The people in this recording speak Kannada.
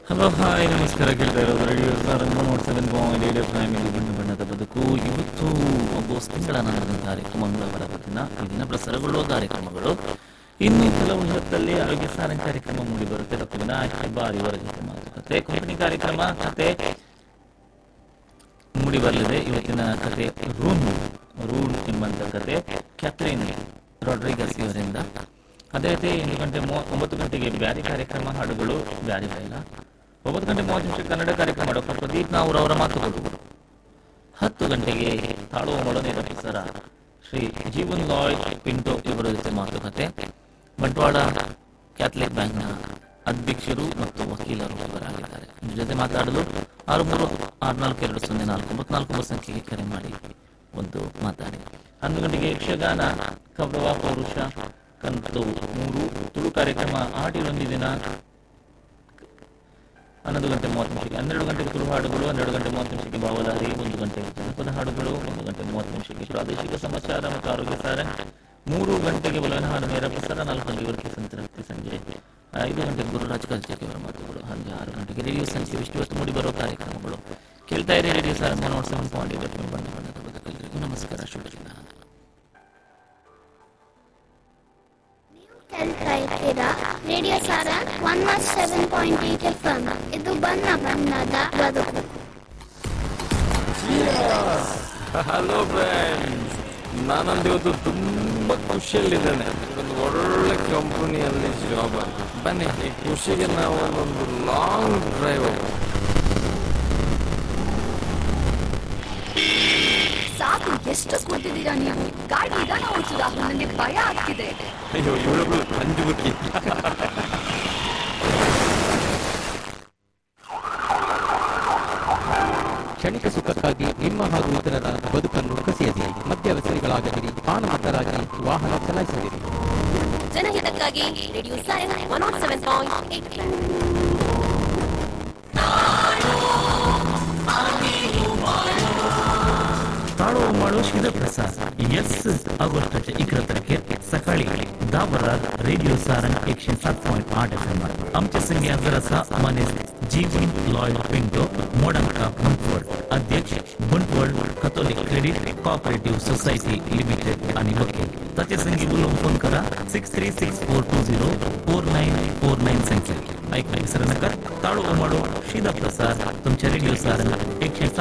ಹಲೋ ಹಾಯ್ ನಮಸ್ಕಾರ ಕೇಳ್ತಾ ಇರೋದು radio Sarang nought seven point eight F ಇದು ಬಣ್ಣ ಬಣ್ಣದ ಬದುಕು ಇವತ್ತು ಆಗಸ್ಟ್ ತಿಂಗಳ ಹನ್ನೊಂದನೇ ತಾರೀಕು ಮಂಗಳವಾರ ದಿನ ಈ ದಿನ ಪ್ರಸಾರಗೊಳ್ಳುವ ಕಾರ್ಯಕ್ರಮಗಳು ಇನ್ನು ಕೆಲವು ಹೊತ್ತಲ್ಲಿ ಆರೋಗ್ಯ ಸಾರಂಗ್ ಕಾರ್ಯಕ್ರಮ ಮೂಡಿ ಬರುತ್ತೆ ಡಾಕ್ಟರ್ ವಿನಾಯಕ್ ಹೆಬ್ಬಾರ್ ಇವರ ಜೊತೆ ಮಾತುಕತೆ ಕಂಪನಿ ಕಾರ್ಯಕ್ರಮ ಕತೆ ಮೂಡಿ ಬರಲಿದೆ ಇವತ್ತಿನ ಕತೆ ರೂನ್ ರೂನ್ ಎಂಬಂತ ಕತೆ ಕ್ಯಾಥರಿನ್ ರಾಡ್ರಿಗಸ್ ಇವರಿಂದ ಅದೇ ರೀತಿ ಎಂಟು ಗಂಟೆ ಮೂವ ಒಂಬತ್ತು ಗಂಟೆಗೆ ಬ್ಯಾರಿ ಕಾರ್ಯಕ್ರಮ ಹಾಡುಗಳು ಬ್ಯಾರಿ ಬೈಲ ಒಂಬತ್ತು ಗಂಟೆ ಮೂವತ್ತು ನಿಮಿಷ ಕನ್ನಡ ಕಾರ್ಯಕ್ರಮ ಡಾಕ್ಟರ್ ಪ್ರದೀಪ್ ನಾವೂರ್ ಅವರ ಮಾತುಗಳು ಹತ್ತು ಗಂಟೆಗೆ ತಾಳುವ ಮೊಳನೇ ಪ್ರೊಫೆಸರ ಶ್ರೀ ಜೀವನ್ ಲಾಯ್ ಪಿಂಟೋ ಇವರ ಜೊತೆ ಮಾತುಕತೆ ಬಂಟ್ವಾಳ ಕ್ಯಾಥಲಿಕ್ ಬ್ಯಾಂಕ್ನ ಅಧ್ಯಕ್ಷರು ಮತ್ತು ವಕೀಲರು ಇವರಾಗಿದ್ದಾರೆ ಇದ್ರ ಜೊತೆ ಮಾತಾಡಲು ಆರು ಮೂರು ಆರು ನಾಲ್ಕು ಎರಡು ಸೊನ್ನೆ ನಾಲ್ಕು ಒಂಬತ್ತು ನಾಲ್ಕು ಒಂಬತ್ತು ಸಂಖ್ಯೆಗೆ ಕರೆ ಮಾಡಿ ಒಂದು ಮಾತಾಡಿ ಹನ್ನೊಂದು ಗಂಟೆಗೆ ಯಕ್ಷಗಾನ ಕೌರವ ಪೌರುಷ ಕಂತು ಮೂರು ತುಳು ಕಾರ್ಯಕ್ರಮ ಆಟಿಲೊಂದು ದಿನ ಹನ್ನೊಂದು ಗಂಟೆ ಮೂವತ್ತು ನಿಮಿಷಕ್ಕೆ ಹನ್ನೆರಡು ಗಂಟೆಗೆ ತುಳು ಹಾಡುಗಳು ಹನ್ನೆರಡು ಗಂಟೆ ಮೂವತ್ತು ನಿಮಿಷಕ್ಕೆ ಭಾವದಾರಿ ಒಂದು ಗಂಟೆಗೆ ಜನಪದ ಹಾಡುಗಳು ಒಂದು ಗಂಟೆ ಮೂವತ್ತು ನಿಮಿಷಕ್ಕೆ ಪ್ರಾದೇಶಿಕ ಸಮಾಚಾರ ಮತ್ತು ಆರೋಗ್ಯ ಸಾರ ಮೂರು ಗಂಟೆಗೆ ಬಲವನ ಹಾಡು ನೇರ ಪ್ರಸಾರ ನಾಲ್ಕು ಗಂಟೆವರೆಗೆ ಸಂತೃಪ್ತಿ ಸಂಜೆ ಐದು ಗಂಟೆಗೆ ಗುರುರಾಜ್ ಕಲ್ಚರ್ ಅವರ ಮಾತುಗಳು ಹಾಗೆ ಆರು ಗಂಟೆಗೆ ರೇಡಿಯೋ ಸಂಜೆ ಇಷ್ಟು ಹೊತ್ತು ಮೂಡಿ ಬರೋ ಕಾರ್ಯಕ್ರಮಗಳು ಕೇಳ್ತಾ ಇರಿ ರೇಡಿಯೋ ಸಾರ ನೋಟ್ ಸೆವೆನ್ ಪಾಯಿಂಟ್ ಏಟ್ ಬಣ್ಣ ಬಣ್ಣದ ಬದುಕಲ್ಲರಿಗೂ ನಮಸ್ಕಾರ ಶುಭ ದಿನ ಕೇಳ್ತಾ ಇದ್ದೀರಾ ರೇಡಿಯೋ ಸಾರ one nought seven point eight F M ಇದು ಬಣ್ಣ ಬಣ್ಣದ ಬದುಕು ಹಲೋ ಫ್ರೆಂಡ್ಸ್ ನಾನೊಂದು ಇವತ್ತು ತುಂಬ ಖುಷಿಯಲ್ಲಿದ್ದೇನೆ ಒಂದು ಒಳ್ಳೆ ಕಂಪನಿಯಲ್ಲಿ ಜಾಬ್ ಬನ್ನಿ ಈ ಖುಷಿಗೆ ನಾವು ಒಂದು ಲಾಂಗ್ ಡ್ರೈವ್ ಸಾಕು ಎಷ್ಟು ಕೂತಿದ್ದೀರಾ ನೀವು ಗಾಡಿ ನಿಧಾನ ಓಡಿಸುದ ನನಗೆ ಭಯ ಆಗ್ತಿದೆ ಅಯ್ಯೋ ಇವಳು ಅಂಜು ಬುಕ್ಕಿ ಕ್ಷಣಿಕ ಸುಖಕ್ಕಾಗಿ ನಿಮ್ಮ ಹಾಗೂ ಇತರರ ಬದುಕನ್ನು ಕಸಿಯದಿರಿ ಮದ್ಯವ್ಯಸನಿಗಳಾಗದಿರಿ ಪಾನಮತ್ತರಾಗಿ ವಾಹನ ಚಲಾಯಿಸದಿರಿ ಜನಹಿತಕ್ಕಾಗಿ ರೇಡಿಯೋ ಸಾಯನ್ one nought seven point eight ताळो माळो शिद प्रसाद यस ऑगस्टच्या इकडे तारखेर सकाळी दहा वरार रेडिओ सारंग एकशे सात पॉईंट आठ एफ एम आमच्या संघ्यात जर असा मनेस जीवन लॉयल पिंटो मोडंका बंटवड अध्यक्ष Bantwal Catholic credit cooperative society limited आणि वकील ताचे संगी उलोवंक फोन करा six three six four two zero four nine four nine संख्या ऐकण्याक विसरू नका ताळो माळो शिदा प्रसाद तुमच्या रेडिओ सारंग एकशे सात